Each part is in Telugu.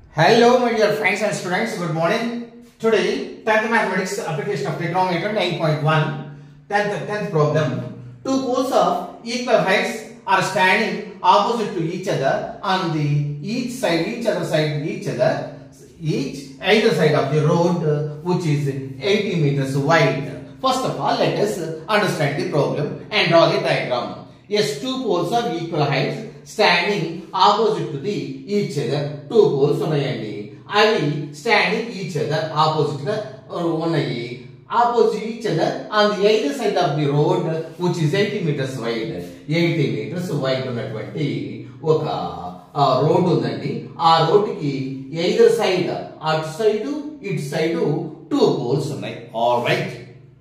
Hello, my dear friends and students. Good morning. Today, 10th mathematics application of trigonometry 9.1. 10th, 10th problem. Two poles of equal heights are standing opposite to each other on the each side, each other side, each other, each either side of the road, uh, which is 80 meters wide. First of all, let us uh, understand the problem and draw the diagram. Yes, two poles of equal heights standing opposite to the each other two poles ఉన్నాయండి అవి స్టాండింగ్ ఈచ్ అదర్ ఆపోజిట్ గా ఉన్నాయి opposite each other on the either side of the road which is eighty metres wide eighty metres wide ఉన్నటువంటి ఒక రోడ్ ఉందండి ఆ రోడ్డుకి ఎయిదర్ సైడ్ అటు సైడ్ ఇటు సైడ్ టూ పోల్స్ ఉన్నాయి all right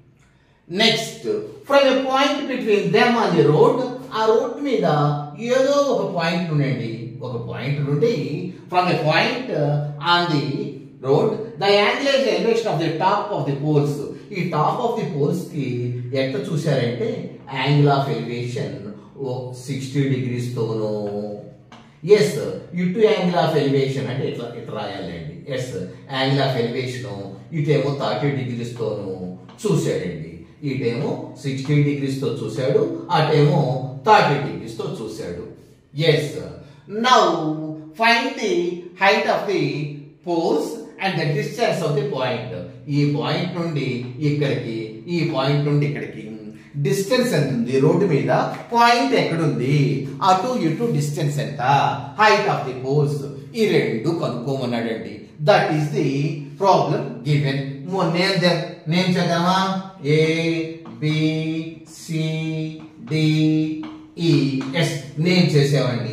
next from a point between them on the road ఆ రోడ్ మీద ఏదో ఒక పాయింట్ నుండి ఒక పాయింట్ నుండి from a point on the road the angle elevation of the top of the poles ఈ టాప్ ఆఫ్ ది పోల్స్ కి ఎట్లా చూసారంటే angle of elevation sixty degrees తోనూ ఎస్ ఇటు యాంగిల్ ఆఫ్ ఎలివేషన్ అంటే ఇట్లా ఇట్లా రాయాలండి ఎస్ యాంగిల్ ఆఫ్ ఎలివేషన్ ఇటేమో థర్టీ డిగ్రీస్ తోను చూశాడండి ఇటేమో సిక్స్టీ డిగ్రీస్ తో చూశాడు అటేమో థర్టీ డిగ్రీస్ తో చూశాడు yes now find the height of the poles and the distance of the point ఈ పాయింట్ నుండి ఇక్కడికి ఈ పాయింట్ నుండి ఇక్కడికి డిస్టెన్స్ ఎంత ఉంది రోడ్డు మీద పాయింట్ ఎక్కడుంది అటు ఇటు డిస్టెన్స్ ఎంత హైట్ ఆఫ్ ది పోల్స్ ఈ రెండు కనుక్కోమన్నాడండి that is the problem given name name చేద్దామా A B C D E yes name చేసామండి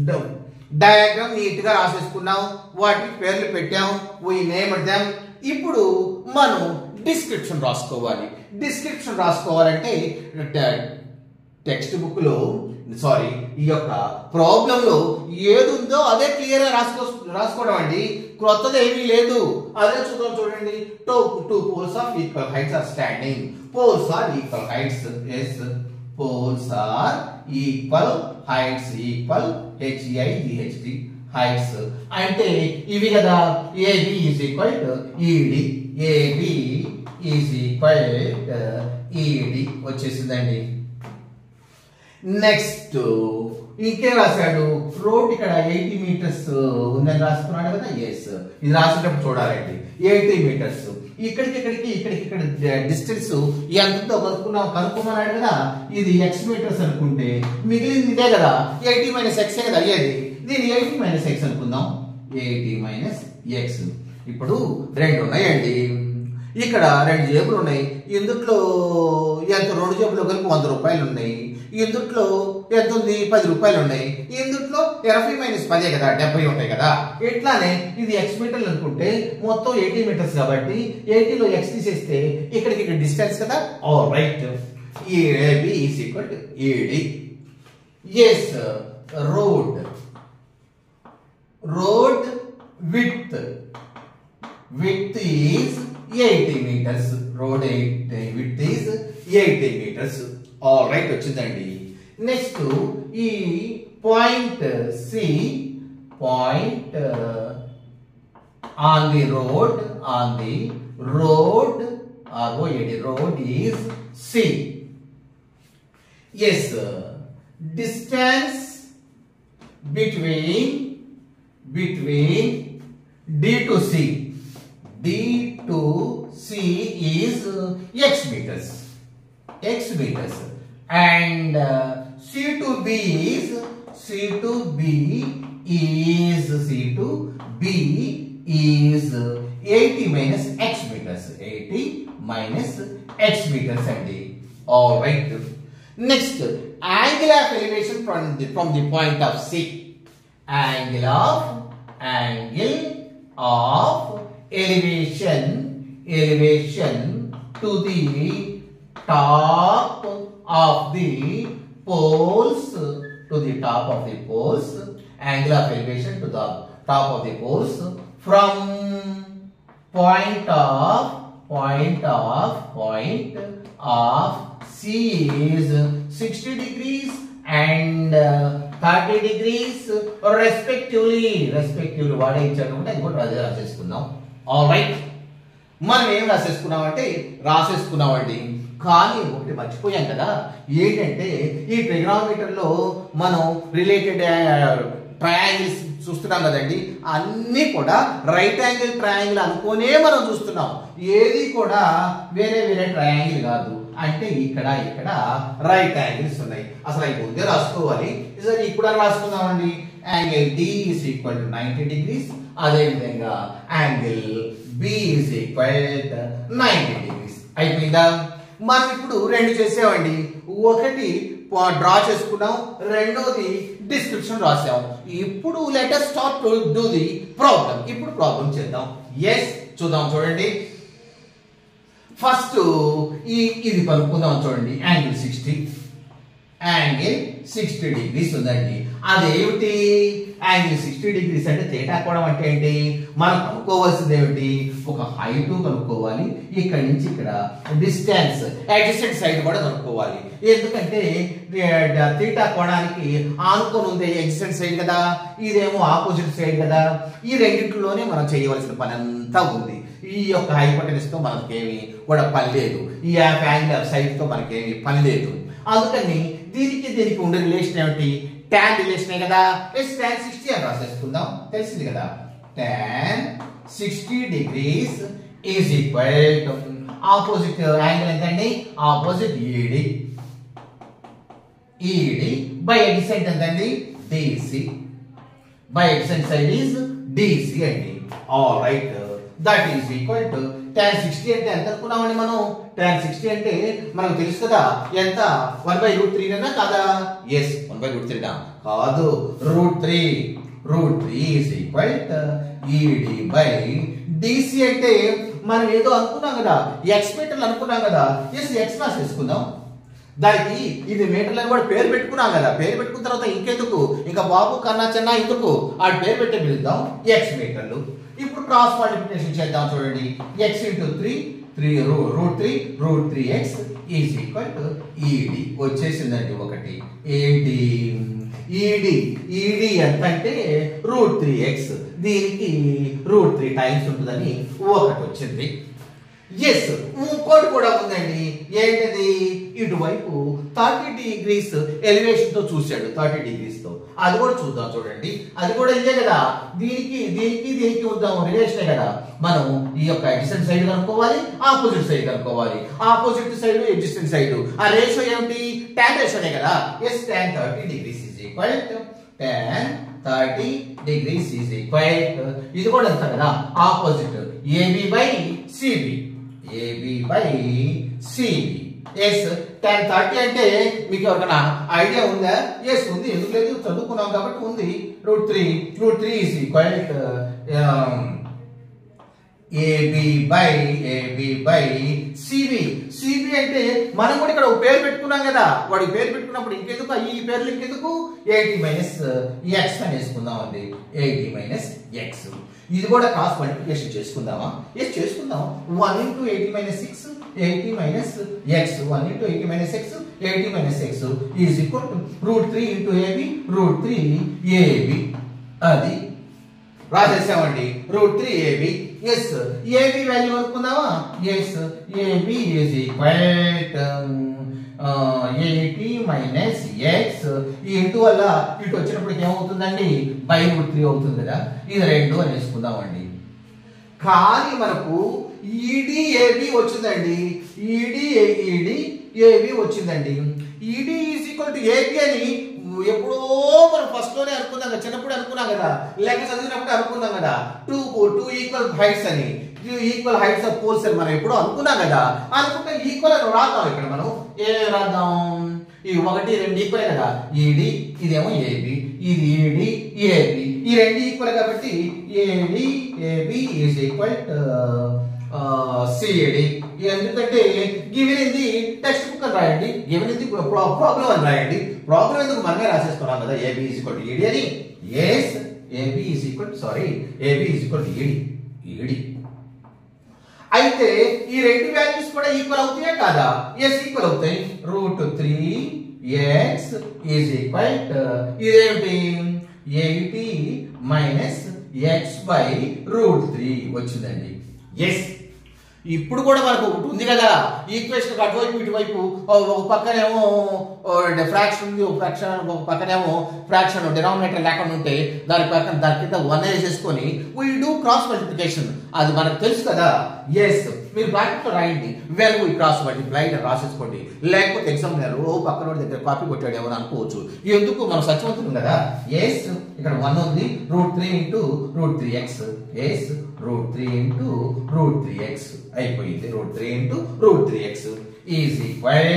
డయాగ్రామ్ నీట్ గా రాసేసుకున్నాం వాటికి పేర్లు పెట్టాం వీ నేమ్ దెమ్ ఇప్పుడు మనం డిస్క్రిప్షన్ రాసుకోవాలి డిస్క్రిప్షన్ రాసుకోవాలంటే టెక్స్ట్ బుక్ లో సారీ ఈ యొక్క ప్రాబ్లం లో ఏది ఉందో అదే క్లియర్ గా రాసుకో రాసుకోవడం అండి క్రొత్తది ఏమీ లేదు అదే చూద్దాం చూడండి two two poles of equal heights are standing poles are equal heights yes poles are equal heights equal హెచ్ఈఐ జిహెచ్డి హైట్స్ అంటే ఇవి కదా A B is equal E D A B is equal E D వచ్చేసిందండి నెక్స్ట్ ఇంకేం రాశాడు రోడ్ ఇక్కడ ఎయిటీ మీటర్స్ ఉందని రాసుకున్నాడు కదా ఎస్ ఇది రాసేటప్పుడు చూడాలండి ఎయిటీ మీటర్స్ ఇక్కడికి ఇక్కడికి ఇక్కడికి ఇక్కడ డిస్టెన్స్ ఎంతో కనుక్కున్నాం కనుక్కోమన్నాడు కదా ఇది ఎక్స్ మీటర్స్ అనుకుంటే మిగిలింది ఇదే కదా ఎయిటీ మైనస్ ఎక్స్ కదా అయ్యేది దీని ఎయిటీ మైనస్ ఎక్స్ అనుకుందాం ఎయిటీ మైనస్ ఎక్స్ ఇప్పుడు రెండు ఉన్నాయండి ఇక్కడ రెండు జేబులు ఉన్నాయి ఇందుట్లో ఎంత రెండు జేబులు కలిపి వంద రూపాయలు ఉన్నాయి ఇందుట్లో ఎంత ఉంది పది రూపాయలు ఉన్నాయి ఇందుట్లో ఇరవై మైనస్ పదే కదా డెబ్బై ఉంటాయి కదా ఇట్లానే ఇది ఎక్స్ మీటర్లు అనుకుంటే మొత్తం ఎయిటీ మీటర్స్ కాబట్టి ఎయిటీలో ఎక్స్ తీసేస్తే ఇక్కడికి ఇక్కడ డిస్టెన్స్ కదా oh right A B is equal to A D yes road road width width is 80 meters road 8 width is 80 meters all right వచ్చిందండి నెక్స్ట్ ఈ point C point on the road on the road R O A D road is C yes distance between between D to C D to C is uh, x meters. X meters. And uh, C to B is C to B is C to B is uh, 80 minus x meters. 80 minus x meters and D. All right. Next, angle of elevation from the from the point of C. Angle of angle of elevation elevation to the top of the poles to the top of the poles angle of elevation to the top of the poles from point of point of point of C is 60 degrees and uh, thirty degrees respectively respectively వాడే ఇచ్చాడు కాబట్టి అది కూడా రాజే రాసేసుకుందాం ఆల్ రైట్ మనం ఏం రాసేసుకున్నామంటే రాసేసుకున్నామండి కానీ ఒకటి మర్చిపోయాం కదా ఏంటంటే ఈ ట్రిగ్నామీటర్ లో మనం రిలేటెడ్ ట్రయాంగిల్స్ చూస్తున్నాం కదండి అన్నీ కూడా రైట్ యాంగిల్ ట్రయాంగిల్ అనుకోనే మనం చూస్తున్నాం ఏది కూడా వేరే వేరే ట్రయాంగిల్ కాదు అంటే ఇక్కడ ఇక్కడ రైట్ యాంగిల్స్ ఉన్నాయి అసలు అవి ముందే రాసుకోవాలి సరే ఇప్పుడు అని రాసుకుందామండి angle D is equal to ninety degrees అదే విధంగా angle B is equal ninety degrees అయిపోయిందా మనం ఇప్పుడు రెండు చేసామండి ఒకటి డ్రా చేసుకున్నాం రెండోది డిస్క్రిప్షన్ రాసాం ఇప్పుడు letter start to do the problem ఇప్పుడు ప్రాబ్లం చేద్దాం ఎస్ చూద్దాం చూడండి ఫస్ట్ ఈ ఇది కనుక్కుందాం చూడండి angle sixty angle sixty degrees ఉందండి అదేమిటి యాంగిల్ సిక్స్టీ డిగ్రీస్ అంటే తేటా కోణం అంటే ఏంటి మనం కనుక్కోవాల్సింది ఏమిటి ఒక హైట్ కనుక్కోవాలి ఇక్కడ నుంచి ఇక్కడ డిస్టెన్స్ అడ్జస్టెంట్ సైడ్ కూడా కనుక్కోవాలి ఎందుకంటే తీటా కోణానికి ఆనుకొని ఉంది అడ్జస్టెంట్ సైడ్ కదా ఇదేమో ఆపోజిట్ సైడ్ కదా ఈ రెండింటిలోనే మనం చేయవలసిన పని అంతా ఉంది ఈ యొక్క హైపోటెనిస్ తో మనకేమి కూడా పని లేదు ఈ యాప్ యాంగిల్ సైడ్ తో మనకేమి పని లేదు అందుకని దీనికి దీనికి ఉండే రిలేషన్ ఏమిటి tan రిలేషనే కదా ఎస్ tan 60 అని రాసేసుకుందాం తెలిసింది కదా tan 60 degrees is equal to opposite angle ఎంతండి opposite ED ED by adjacent ఎంతండి DC by adjacent side is DC అండి all right that is equal to tan 60 అంటే ఎంత అనుకున్నామండి మనం tan 60 అంటే మనకు తెలుసు కదా ఎంత 1 బై రూట్ త్రీ అన్నా కాదా ఎస్ 1 బై రూట్ త్రీ కాదు root three root three is equal E D by D C అంటే మనం ఏదో అనుకున్నాం కదా ఎక్స్ మీటర్లు అనుకున్నాం కదా ఎస్ ఎక్స్ క్లాస్ తీసుకుందాం దానికి ఇది మీటర్లను కూడా పేరు పెట్టుకున్నాం కదా పేరు పెట్టుకున్న తర్వాత ఇంకెందుకు ఇంకా బాబు కన్నా చిన్న ఎందుకు ఆ పేరు పెట్టి పిలుద్దాం ఎక్స్ మీటర్లు ఇప్పుడు క్రాస్ మల్టిప్లికేషన్ చేద్దాం చూడండి x into three three root three root three x is equal to E D వచ్చేసిందండి ఒకటి ఏంటి ఈడి ఈడి ఎంత అంటే రూట్ త్రీ ఎక్స్ దీనికి రూట్ త్రీ టైమ్స్ ఉంటుందని ఒకటి వచ్చింది ఎస్ ఇంకోటి కూడా ఉందండి ఏంటది ఇటువైపు థర్టీ డిగ్రీస్ ఎలివేషన్ తో చూశాడు థర్టీ డిగ్రీస్ తో అది కూడా చూద్దాం చూడండి అది కూడా ఇదే కదా దీనికి దీనికి దీనికి ఉందాం రిలేషనే కదా మనం ఈ యొక్క ఎడ్జిస్టెంట్ సైడ్ కనుక్కోవాలి ఆపోజిట్ సైడ్ కనుక్కోవాలి ఆపోజిట్ సైడ్ ఎడ్జిస్టెంట్ సైడ్ ఆ రేషియో ఏమిటి tan రేషియోనే కదా yes tan thirty degrees is equal tan thirty degrees is equal ఇది కూడా ఎంత కదా opposite A B by C B A B by C B yes tan thirty అంటే మీకు ఎవరికైనా ఐడియా ఉందా ఎస్ ఉంది ఎందుకు లేదు చదువుకున్నాం కాబట్టి ఉంది root three root three is equal A B by A B by C B C B అంటే మనం కూడా ఇక్కడ ఒక పేరు పెట్టుకున్నాం కదా వాడికి పేరు పెట్టుకున్నప్పుడు ఇంకెందుకు ఈ పేర్లు ఇంకెందుకు ఎయిటీ మైనస్ ఎక్స్ అని వేసుకుందాం అండి ఎయిటీ మైనస్ ఎక్స్ ఇది కూడా క్రాస్ మల్టిప్లికేషన్ చేసుకుందామా ఎస్ చేసుకుందాం one into eighty minus six eighty minus x one into eighty minus x eighty minus x is equal to root three into A B root three A B అది రాసేసామండి root three A B yes A B value అనుకుందామా yes A B is equal eighty minus x ఈ ఇంటూ వల్ల ఇటు వచ్చినప్పటికి ఏమవుతుందండి బై రూట్ త్రీ అవుతుంది కదా ఇది రెండు అని వేసుకుందామండి కానీ మనకు ఈడి ఏబి వచ్చిందండి ఈడి ఈడి ఏబి వచ్చిందండి ఈడి ఈజ్ ఈక్వల్ టు ఏబి అని ఎప్పుడో మనం ఫస్ట్ లోనే అనుకున్నాం కదా చిన్నప్పుడు అనుకున్నాం కదా లెక్క చదివినప్పుడు అనుకున్నాం కదా టూ టూ ఈక్వల్ హైట్స్ అని two equal heights of poles అని మనం ఎప్పుడో అనుకున్నాం కదా అనుకుంటే ఈక్వల్ అని రాద్దాం ఇక్కడ మనం ఏ రాద్దాం ఈ ఒకటి రెండు ఈక్వల్ కదా ఈడి ఇదేమో ఏబి ఇది ఏడి ఏబి ఈ రెండు ఈక్వల్ కాబట్టి A D A B is equal C A D ఎందుకంటే గివెన్ ఇది టెక్స్ట్ బుక్ అని రాయండి గివెన్ ఇది ప్రాబ్లం అని రాయండి ప్రాబ్లం ఎందుకు మనమే రాసేస్తున్నాం కదా A B is equal to E D అని yes A B is equal sorry A B is equal to E D E D అయితే ఈ రెండు వాల్యూస్ కూడా ఈక్వల్ అవుతాయా కాదా ఎస్ ఈక్వల్ అవుతాయి root three x is equal ఇదేమిటి eighty minus x by root three వచ్చిందండి ఎస్ ఇప్పుడు కూడా మనకు ఒకటి ఉంది కదా ఈక్వేషన్ అటువైపు ఇటువైపు ఓ- ఒక పక్కనేమో ఫ్రాక్షన్ ఉంది ఒక ఫ్రాక్షన్ ఒక పక్కనేమో ఫ్రాక్షన్ డినామినేటర్ లేకుండా ఉంటే దాని పక్కన దాని కింద వన్ వేసేసుకొని వీ డూ క్రాస్ మల్టిప్లికేషన్ అది మనకు తెలుసు కదా ఎస్ మీరు బ్రాకెట్ లో రాయండి వెల్ వీ క్రాస్ మల్టిప్లై అని రాసేసుకోండి లేకపోతే ఎగ్జామ్ ఓ పక్కన వాడి దగ్గర కాపీ కొట్టాడు ఏమో అని అనుకోవచ్చు ఎందుకు మనం సత్యవంతులు కదా ఎస్ ఇక్కడ వన్ ఉంది root three into root three x yes root three into root three x అయిపోయింది root three into root three x is equal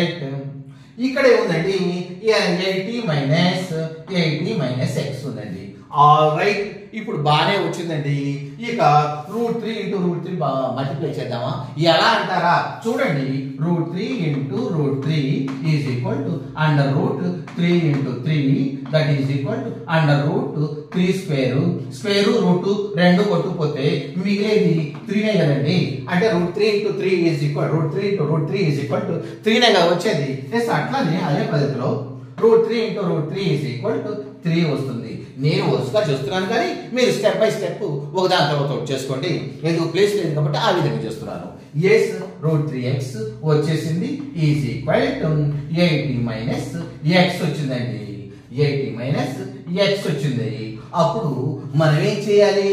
ఇక్కడ ఏముందండి eighty minus eighty minus x ఉందండి ఆల్ రైట్ ఇప్పుడు బాగానే వచ్చిందండి ఇక root three into root three multiply చేద్దామా ఎలా అంటారా చూడండి root three into root three is equal to under root three into three that is equal to under root three square square root రెండు కొట్టుకుపోతే మిగిలేది త్రీనే కదండి అంటే root three into three is equal root three into root three is equal to త్రీనే కదా వచ్చేది ఎస్ అట్లానే అదే పద్ధతిలో root three into root three is equal to three వస్తుంది నేను వరుసగా చేస్తున్నాను కానీ మీరు స్టెప్ బై స్టెప్ ఒకదాని తర్వాత ఒకటి చేసుకోండి ఎందుకు ప్లేస్ లేదు కాబట్టి ఆ విధంగా చేస్తున్నాను ఎస్ రూట్ త్రీ ఎక్స్ వచ్చేసింది is equal to eighty minus x వచ్చిందండి ఎయిటీ మైనస్ ఎక్స్ వచ్చింది అప్పుడు మనం ఏం చేయాలి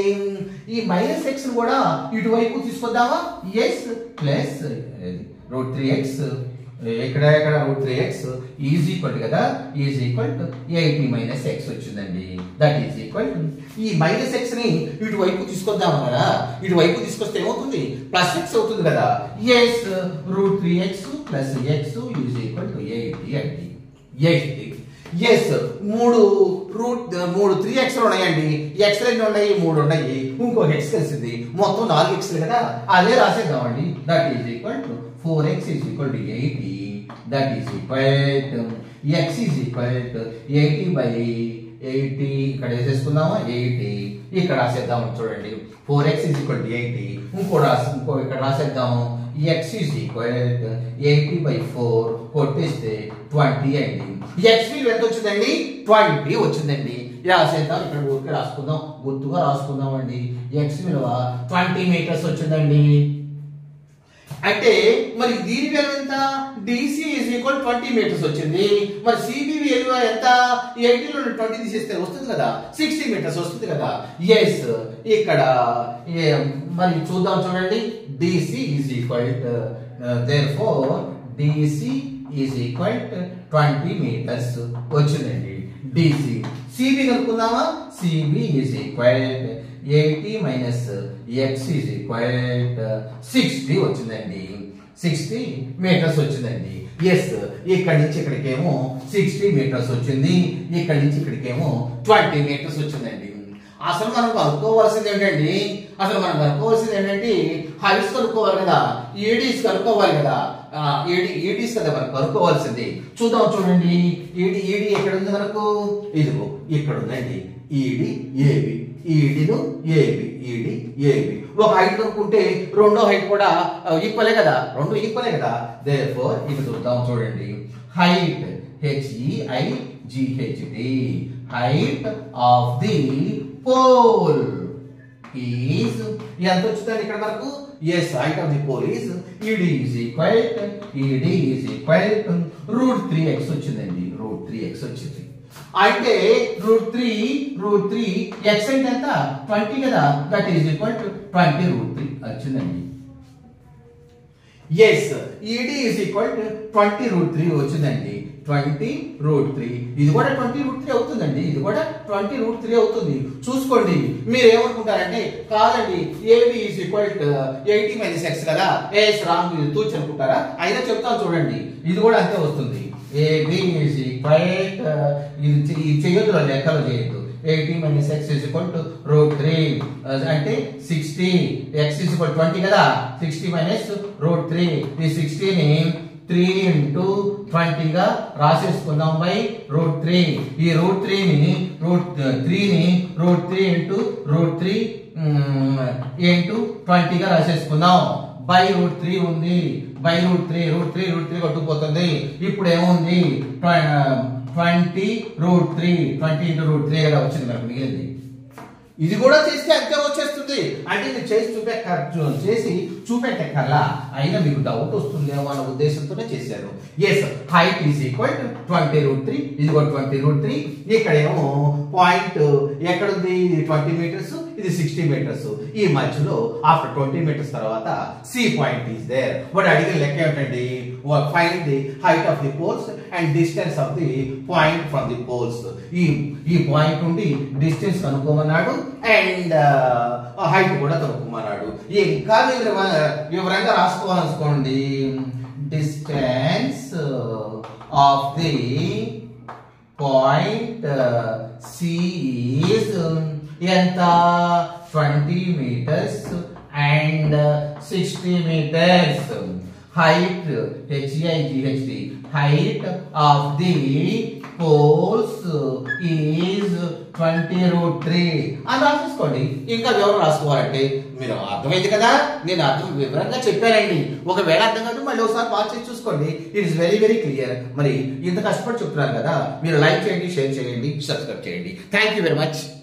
ఈ మైనస్ ఎక్స్ కూడా ఇటువైపు తీసుకొద్దామా yes plus root three x ఇక్కడ ఇక్కడ root three x is equal కదా is equal to eighty minus x వచ్చిందండి దట్ ఈజ్ ఈక్వల్ ఈ మైనస్ ఎక్స్ ని ఇటువైపు తీసుకొద్దాం కదా ఇటువైపు తీసుకొస్తే ఏమవుతుంది ప్లస్ ఎక్స్ అవుతుంది కదా yes root three x plus x is equal to eighty అండి ఎయిటీ ఎస్ మూడు రూట్ మూడు త్రీ ఎక్స్ ఉన్నాయండి ఎక్స్ రెండు ఉన్నాయి మూడు ఉన్నాయి ఇంకొక ఎక్స్ కలిసింది మొత్తం నాలుగు ఎక్స్ కదా అదే రాసేద్దామండి that is equal to four x is equal to eighty that is equal to x is equal to eighty by eighty ఇక్కడ వేసేసుకుందామా ఎయిటీ ఇక్కడ రాసేద్దాము చూడండి four x is equal to eighty ఇంకో రాసి ఇంకో ఇక్కడ రాసేద్దాము x is equal to eighty by four కొట్టేస్తే ట్వంటీ అండి ఎక్స్ విలువ ఎంత వచ్చిందండి ట్వంటీ వచ్చిందండి రాసేద్దాం ఇక్కడ ఊరికే రాసుకుందాం గుర్తుగా రాసుకుందాం అండి ఎక్స్ విలువ ట్వంటీ మీటర్స్ వచ్చిందండి అంటే మరి దీని విలువ ఎంత D C is equal twenty metres వచ్చింది మరి సిబి విలువ ఎంత ఎయిటీలో ట్వంటీ తీసేస్తే వస్తుంది కదా సిక్స్టీ మీటర్స్ వస్తుంది కదా ఎస్ ఇక్కడ ఏ- మరి చూద్దాం చూడండి D C is equal therefore D C is equal twenty metres వచ్చిందండి డిసి సిబి కనుక్కుందామా C B is equal eighty minus x is equal sixty వచ్చిందండి సిక్స్టీ మీటర్స్ వచ్చిందండి ఎస్ ఇక్కడి నుంచి ఇక్కడికేమో సిక్స్టీ మీటర్స్ వచ్చింది ఇక్కడి నుంచి ఇక్కడికేమో ట్వంటీ మీటర్స్ వచ్చిందండి అసలు మనం కనుక్కోవాల్సింది ఏంటండి అసలు మనం కనుక్కోవాల్సింది ఏంటంటే హైస్ కనుక్కోవాలి కదా ఏడీస్ కనుక్కోవాలి కదా ఏడి ఏడీస్ కదా మనం కనుక్కోవాల్సింది చూద్దాం చూడండి ఈడి ఈడి ఎక్కడ ఉంది మనకు ఇదిగో ఇక్కడ ఉందండి ఈడి ఏబి ఈడిను ఏబి ఈడి ఏబి ఒక హైట్ కనుక్కుంటే రెండో హైట్ కూడా ఈక్వలే కదా రెండు ఈక్వలే కదా దేర్ ఫోర్ ఇది చూద్దాం చూడండి హైట్ హెచ్ఈఐ జిహెచ్డి height of the pole is ఎంత వచ్చిందండి ఇక్కడ మనకు yes height of the pole is E D is equal E D is equal root three x వచ్చిందండి రూట్ త్రీ ఎక్స్ వచ్చింది అంటే root three root three x అంటే ఎంత ట్వంటీ కదా that is equal to twenty root three వచ్చిందండి yes E D is equal to twenty root three వచ్చిందండి ట్వంటీ రూట్ త్రీ ఇది కూడా ట్వంటీ రూట్ త్రీ అవుతుందండి ఇది కూడా ట్వంటీ రూట్ త్రీ అవుతుంది చూసుకోండి మీరు ఏమనుకుంటారంటే కాదండి A B is equal to eighty minus x కదా ఏఎస్ రాంగ్ ఇది తూచి అనుకుంటారా అయినా చెప్తాను చూడండి ఇది కూడా అంతే వస్తుంది ఏబి ఈజ్ ఈక్వల్ ఇది చె- ఇది చేయొద్దు లెక్కలో చేయొద్దు eighty minus x is equal to root three అంటే sixty x is equal twenty కదా సిక్స్టీ మైనస్ రూట్ త్రీ ఈ సిక్స్టీని త్రీ ఇంటూ ట్వంటీగా రాసేసుకుందాం బై రూట్ త్రీ ఈ రూట్ త్రీని రూట్ త్రీని root three into root three into ట్వంటీగా రాసేసుకుందాం బై రూట్ త్రీ ఉంది by root three root three root three కొట్టుకుపోతుంది ఇప్పుడు ఏముంది twenty root three twenty into root three కదా వచ్చింది మనకు మిగిలింది ఇది కూడా చేస్తే అంతే వచ్చేస్తుంది అంటే మీరు చేసి చూపెక్క చేసి చూపెట్టకల్లా అయినా మీకు డౌట్ వస్తుందేమో అన్న ఉద్దేశంతోనే చేశారు yes height is equal to twenty root three ఇది కూడా ట్వంటీ రూట్ త్రీ ఇక్కడేమో పాయింట్ ఎక్కడుంది ఇది ట్వంటీ మీటర్స్ ఇది సిక్స్టీ మీటర్స్ ఈ మధ్యలో ఆఫ్టర్ ట్వంటీ మీటర్స్ తర్వాత C point is there but అడిగిన లెక్క ఏమిటండి find the height of the poles and distance of the point from the poles ఈ ఈ పాయింట్ నుండి డిస్టెన్స్ కనుక్కోమన్నాడు అండ్ హైట్ కూడా కనుక్కోమన్నాడు ఇంకా వివర- వివరంగా రాసుకోవాలనుకోండి distance of the point C is ఎంత twenty metres and sixty metres height H I G H D height of the poles is twenty root three అని రాసేసుకోండి ఇంకా వివరం రాసుకోవాలంటే మీరు అర్థమైంది కదా నేను అర్థం వివరంగా చెప్పానండి ఒకవేళ అర్థం కాదు మళ్ళీ ఒకసారి పాస్ చేసి చూసుకోండి it is very very clear మరి ఇంత కష్టపడి చెప్తున్నాను కదా మీరు లైక్ చేయండి షేర్ చేయండి సబ్స్క్రైబ్ చేయండి థ్యాంక్ యూ వెరీ మచ్